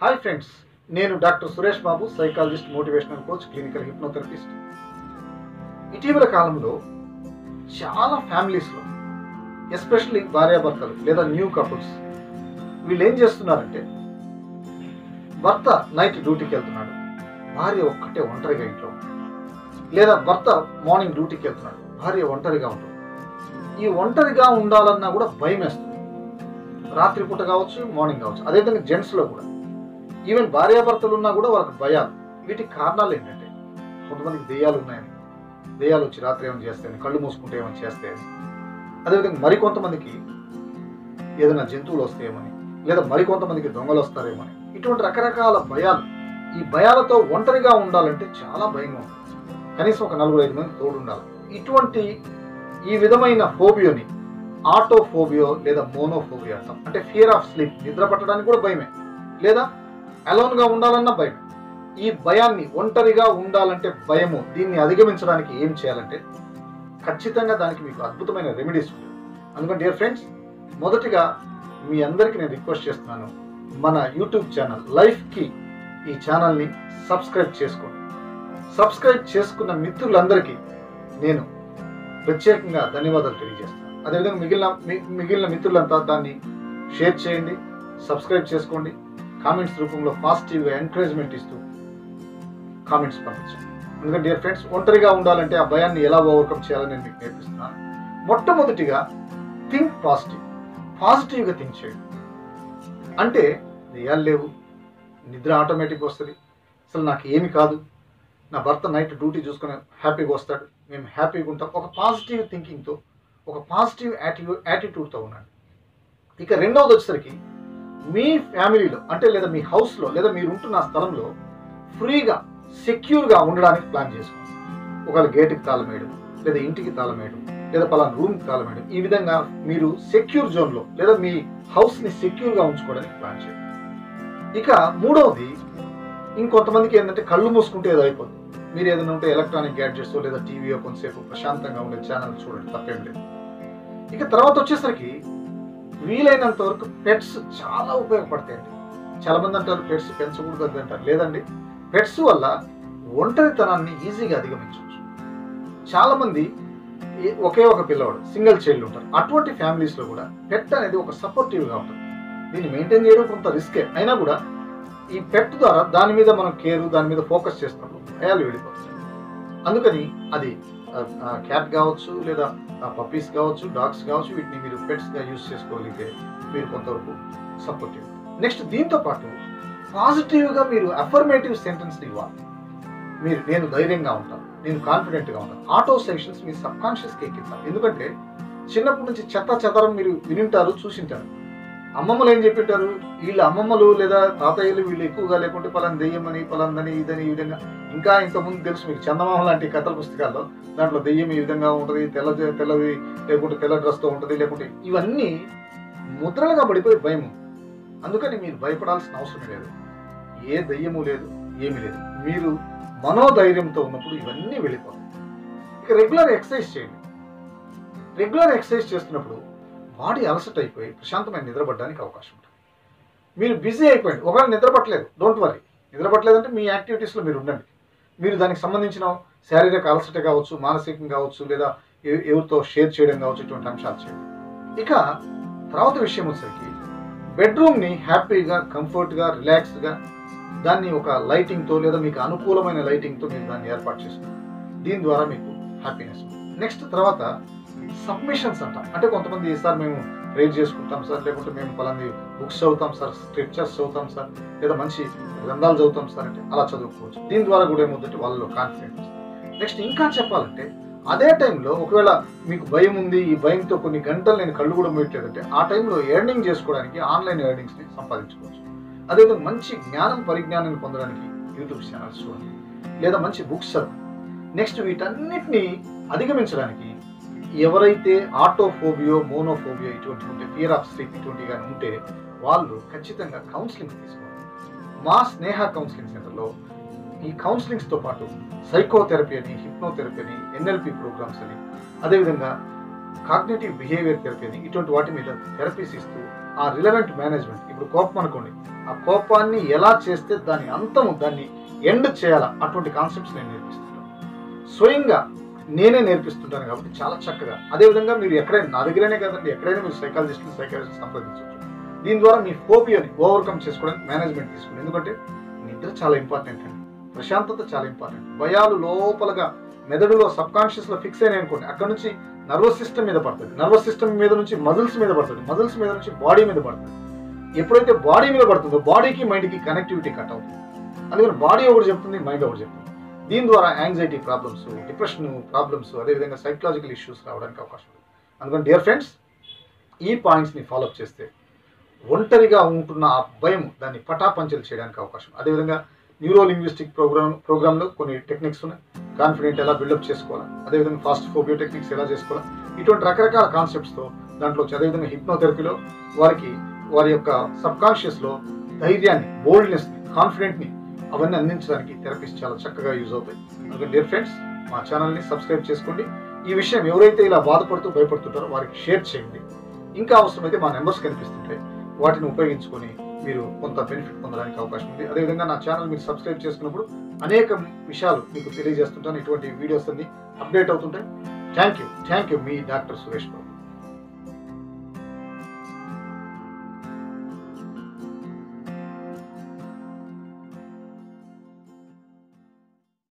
Hi friends నేను doctor Suresh Babu psychologist motivational coach clinical hypnotherapist ఇటీవల కాలంలో చాలా ఫ్యామిలీస్లో ఎస్పెషల్లీ భార్యాభర్తలు లేదా న్యూ కపుల్స్ వీళ్ళు ఏం చేస్తున్నారంటే భర్త నైట్ డ్యూటీకి వెళ్తున్నాడు భార్య ఒక్కటే ఒంటరిగా ఇంట్లో ఉంది. లేదా భర్త మార్నింగ్ డ్యూటీకి వెళ్తున్నాడు భార్య ఒంటరిగా ఉంటుంది ఈ ఒంటరిగా ఉండాలన్నా కూడా భయం వేస్తుంది రాత్రిపూట కావచ్చు మార్నింగ్ కావచ్చు అదేవిధంగా జెంట్స్లో కూడా ఈవెన్ భార్యాభర్తలు ఉన్నా కూడా వాళ్ళకి భయాలు వీటికి కారణాలు ఏంటంటే కొంతమందికి దెయ్యాలు ఉన్నాయని దెయ్యాలు వచ్చి రాత్రి ఏమైనా చేస్తాయని కళ్ళు మూసుకుంటే ఏమైనా చేస్తాయని అదేవిధంగా మరికొంతమందికి ఏదైనా జంతువులు వస్తాయేమని లేదా మరికొంతమందికి దొంగలు వస్తారేమని ఇటువంటి రకరకాల భయాలు ఈ భయాలతో ఒంటరిగా ఉండాలంటే చాలా భయంగా ఉంటుంది కనీసం ఒక నలుగురు ఐదు మంది తోడు ఉండాలి ఇటువంటి ఈ విధమైన ఫోబియోని ఆటోఫోబియో లేదా మోనోఫోబియో అంటాం అంటే ఫియర్ ఆఫ్ స్లీప్ నిద్ర పట్టడానికి కూడా భయమే లేదా alone గా ఉండాలన్న భయం ఈ భయాన్ని ఒంటరిగా ఉండాలంటే భయము దీన్ని అధిగమించడానికి ఏం చేయాలంటే ఖచ్చితంగా దానికి మీకు అద్భుతమైన రెమెడీస్ ఉన్నాయి అందుకని డియర్ ఫ్రెండ్స్ మొదటిగా మీ అందరికీ నేను రిక్వెస్ట్ చేస్తున్నాను మన యూట్యూబ్ ఛానల్ లైఫ్కి ఈ ఛానల్ని సబ్స్క్రైబ్ చేసుకోండి సబ్స్క్రైబ్ చేసుకున్న మిత్రులందరికీ నేను ప్రత్యేకంగా ధన్యవాదాలు తెలియజేస్తాను అదేవిధంగా మిగిలిన మి- మిగిలిన మిత్రులంతా దాన్ని షేర్ చేయండి సబ్స్క్రైబ్ చేసుకోండి కామెంట్స్ రూపంలో పాజిటివ్గా ఎంకరేజ్మెంట్ ఇస్తూ కామెంట్స్ పంపించండి ఎందుకంటే డియర్ ఫ్రెండ్స్ ఒంటరిగా ఉండాలంటే ఆ భయాన్ని ఎలా ఓవర్కమ్ చేయాలని నేను మీకు నేర్పిస్తున్నాను మొట్టమొదటిగా థింక్ పాజిటివ్ పాజిటివ్గా థింక్ చేయండి అంటే దెయ్యాలు లేవు నిద్ర ఆటోమేటిక్ వస్తుంది అసలు నాకు ఏమి కాదు నా భర్త నైట్ డ్యూటీ చూసుకుని హ్యాపీగా వస్తాడు మేము హ్యాపీగా ఉంటాం ఒక పాజిటివ్ థింకింగ్తో ఒక పాజిటివ్ యాటిట్యూడ్ యాటిట్యూడ్తో ఉండండి ఇక రెండవది వచ్చేసరికి మీ ఫ్యామిలీలో అంటే లేదా మీ హౌస్లో లేదా మీరు ఉంటున్న స్థలంలో ఫ్రీగా సెక్యూర్గా ఉండడానికి ప్లాన్ చేసుకోండి ఒకవేళ గేటుకి తాళం వేయడం లేదా ఇంటికి తాళం వేయడం లేదా పలానా రూమ్కి తాళం వేయడం ఈ విధంగా మీరు సెక్యూర్ జోన్లో లేదా మీ హౌస్ని సెక్యూర్గా ఉంచుకోవడానికి ప్లాన్ చేయండి ఇక మూడవది ఇంకొంతమందికి ఏంటంటే కళ్ళు మూసుకుంటే ఏదో అయిపోతుంది మీరు ఏదైనా ఉంటే ఎలక్ట్రానిక్ గ్యాడ్జెట్స్ లేదా టీవీయో కొంతసేపు ప్రశాంతంగా ఉండే ఛానల్ చూడండి తప్పేం లేదు ఇక తర్వాత వచ్చేసరికి వీలైనంత వరకు పెట్స్ చాలా ఉపయోగపడతాయండి చాలా మంది అంటారు పెట్స్ పెంచకూడదు అది అంటారు లేదండి పెట్స్ వల్ల ఒంటరితనాన్ని ఈజీగా అధిగమించవచ్చు చాలా మంది ఏ- ఒకే ఒక పిల్లవాడు సింగిల్ చైల్డ్ ఉంటారు అటువంటి ఫ్యామిలీస్ లో కూడా పెట్ అనేది ఒక సపోర్టివ్ గా ఉంటుంది దీన్ని మెయింటైన్ చేయడం కొంత రిస్కే అయినా కూడా ఈ పెట్ ద్వారా దాని మీద మనం కేర్ దాని మీద ఫోకస్ చేస్తున్నప్పుడు భయాలు వెళ్ళిపోతాయి అందుకని అది క్యాట్ కావచ్చు లేదా పప్పీస్ కావచ్చు డాగ్స్ కావచ్చు వీటిని మీరు పెట్స్ గా యూస్ చేసుకోగలిగితే మీరు కొంతవరకు సపోర్టివ్ నెక్స్ట్ దీంతో పాటు పాజిటివ్ గా మీరు అఫర్మేటివ్ సెంటెన్స్ ఇవ్వాలి మీరు నేను ధైర్యంగా ఉంటాను నేను కాన్ఫిడెంట్ గా ఉంటాను ఆటో సెక్షన్స్ మీ సబ్ కాన్షియస్ కి ఎక్కించాలి ఎందుకంటే చిన్నప్పటి నుంచి చెత్త చెదరం మీరు వినింటారు చూసింటారు అమ్మమ్మలు ఏం చెప్పింటారు వీళ్ళ అమ్మమ్మలు లేదా తాతయ్యలు వీళ్ళు ఎక్కువగా లేకుంటే పలానా దెయ్యమని పలాందని ఇదని ఈ విధంగా ఇంకా ఇంతకుముందు తెలుసు మీకు చందమామ లాంటి కథల పుస్తకాల్లో దాంట్లో దెయ్యం ఈ విధంగా ఉంటుంది తెల్ల తెల్లది లేకుంటే తెల్ల డ్రెస్తో ఉంటుంది లేకుంటే ఇవన్నీ ముద్రలుగా పడిపోయి భయం అందుకని మీరు భయపడాల్సిన అవసరం లేదు ఏ దయ్యము లేదు ఏమీ లేదు మీరు మనోధైర్యంతో ఉన్నప్పుడు ఇవన్నీ వెళ్ళిపోతాయి ఇక రెగ్యులర్ ఎక్సర్సైజ్ చేయండి రెగ్యులర్ ఎక్సర్సైజ్ చేస్తున్నప్పుడు బాడీ అలసట అయిపోయి ప్రశాంతమైన నిద్రపడడానికి అవకాశం ఉంటుంది మీరు బిజీ అయిపోయింది ఒకవేళ నిద్రపట్టలేదు డోంట్ వరీ నిద్రపట్టలేదంటే మీ యాక్టివిటీస్లో మీరు ఉండండి మీరు దానికి సంబంధించిన శారీరక అలసట కావచ్చు మానసికంగా కావచ్చు లేదా ఎ- ఎవరితో షేర్ చేయడం కావచ్చు ఇటువంటి అంశాలు చేయండి ఇక తర్వాత విషయం వచ్చేసరికి బెడ్రూమ్ని హ్యాపీగా కంఫర్ట్గా రిలాక్స్డ్గా దాన్ని ఒక లైటింగ్తో లేదా మీకు అనుకూలమైన లైటింగ్తో మీరు దాన్ని ఏర్పాటు చేసుకోండి దీని ద్వారా మీకు హ్యాపీనెస్ నెక్స్ట్ తర్వాత సబ్మిషన్స్ అంటాం అంటే కొంతమంది సార్ మేము ప్రేర్ చేసుకుంటాం సార్ లేకుంటే మేము పలాంది బుక్స్ చదువుతాం సార్ స్క్రిప్చర్స్ చదువుతాం సార్ లేదా మంచి గ్రంథాలు చదువుతాం సార్ అంటే అలా చదువుకోవచ్చు దీని ద్వారా కూడా ఏమవుతుందంటే వాళ్ళలో కాన్ఫిడెన్స్ నెక్స్ట్ ఇంకా చెప్పాలంటే అదే టైంలో ఒకవేళ మీకు భయం ఉంది ఈ భయంతో కొన్ని గంటలు నేను కళ్ళు కూడా మూయట్లేదంటే ఆ టైంలో ఎర్నింగ్ చేసుకోవడానికి ఆన్లైన్ ఎర్నింగ్స్ని సంపాదించుకోవచ్చు అదేవిధంగా మంచి జ్ఞానం పరిజ్ఞానాన్ని పొందడానికి యూట్యూబ్ ఛానల్స్ చూడండి లేదా మంచి బుక్స్ చదవండి నెక్స్ట్ వీటన్నిటిని అధిగమించడానికి ఎవరైతే ఆటోఫోబియో మోనోఫోబియో ఇటువంటి ఉంటే ఫియర్ ఆఫ్ స్లీప్ ఇటువంటి కానీ ఉంటే వాళ్ళు ఖచ్చితంగా కౌన్సిలింగ్ తీసుకోవాలి మా స్నేహ కౌన్సిలింగ్ సెంటర్లో ఈ కౌన్సిలింగ్స్తో పాటు సైకోథెరపీ అని హిప్నోథెరపీ అని ఎన్ఎల్పి ప్రోగ్రామ్స్ అని అదేవిధంగా కాగ్నేటివ్ బిహేవియర్ థెరపీ అని ఇటువంటి వాటి మీద థెరపీస్ ఇస్తూ ఆ రిలవెంట్ మేనేజ్మెంట్ ఇప్పుడు కోపం అనుకోండి ఆ కోపాన్ని ఎలా చేస్తే దాని అంతము దాన్ని ఎండ్ చేయాలా అటువంటి కాన్సెప్ట్స్ నేను నేర్పిస్తున్నాను స్వయంగా నేనే నేర్పిస్తుంటాను కాబట్టి చాలా చక్కగా అదేవిధంగా మీరు ఎక్కడైనా నా దగ్గరనే కదండి ఎక్కడైనా మీరు సైకాలజిస్ట్ సైకాలజిస్ట్ సంప్రదించవచ్చు దీని ద్వారా మీ ఫోబియాని ఓవర్కమ్ చేసుకోవడానికి మేనేజ్మెంట్ తీసుకోండి ఎందుకంటే నిద్ర చాలా ఇంపార్టెంట్ అండి ప్రశాంతత చాలా ఇంపార్టెంట్ భయాలు లోపలగా మెదడులో సబ్ కాన్షియస్ లో ఫిక్స్ అయినాయి అనుకోండి అక్కడ నుంచి నర్వస్ సిస్టమ్ మీద పడుతుంది నర్వస్ సిస్టమ్ మీద నుంచి మజిల్స్ మీద పడుతుంది మజిల్స్ మీద నుంచి బాడీ మీద పడుతుంది ఎప్పుడైతే బాడీ మీద పడుతుందో బాడీకి మైండ్కి కనెక్టివిటీ కట్ అవుతుంది అందుకని బాడీ ఒకటి చెప్తుంది మైండ్ ఒకటి చెప్తుంది దీని ద్వారా యాంగ్జైటీ ప్రాబ్లమ్స్ డిప్రెషన్ ప్రాబ్లమ్స్ అదేవిధంగా సైకలాజికల్ ఇష్యూస్ రావడానికి అవకాశం ఉంది అందుకని డియర్ ఫ్రెండ్స్ ఈ పాయింట్స్ని ఫాలోఅప్ చేస్తే ఒంటరిగా ఉంటున్న ఆ భయం దాన్ని పటాపంచలు చేయడానికి అవకాశం అదేవిధంగా న్యూరో లింగ్విస్టిక్ ప్రోగ్రామ్ ప్రోగ్రాంలో కొన్ని టెక్నిక్స్ ఉన్నాయి కాన్ఫిడెంట్ ఎలా బిల్డప్ చేసుకోవాలి అదేవిధంగా ఫాస్ట్ ఫోబియో టెక్నిక్స్ ఎలా చేసుకోవాలి ఇటువంటి రకరకాల కాన్సెప్ట్స్తో దాంట్లో అదేవిధంగా హిప్నోథెరపీలో వారికి వారి యొక్క సబ్ కాన్షియస్లో ధైర్యాన్ని బోల్డ్నెస్ని కాన్ఫిడెంట్ని అవన్నీ అందించడానికి థెరపీస్ చాలా చక్కగా యూజ్ అవుతాయి అందుకని డియర్ ఫ్రెండ్స్ మా ఛానల్ని సబ్స్క్రైబ్ చేసుకోండి ఈ విషయం ఎవరైతే ఇలా బాధపడుతూ భయపడుతుంటారో వారికి షేర్ చేయండి ఇంకా అవసరమైతే మా నెంబర్స్ కనిపిస్తుంటాయి వాటిని ఉపయోగించుకొని మీరు కొంత బెనిఫిట్ పొందడానికి అవకాశం ఉంది అదేవిధంగా నా ఛానల్ మీరు సబ్స్క్రైబ్ చేసుకున్నప్పుడు అనేక విషయాలు మీకు తెలియజేస్తుంటాను ఇటువంటి వీడియోస్ అన్ని అప్డేట్ అవుతుంటాయి థ్యాంక్ యూ థ్యాంక్ యూ మీ డాక్టర్ సురేష్ బాబు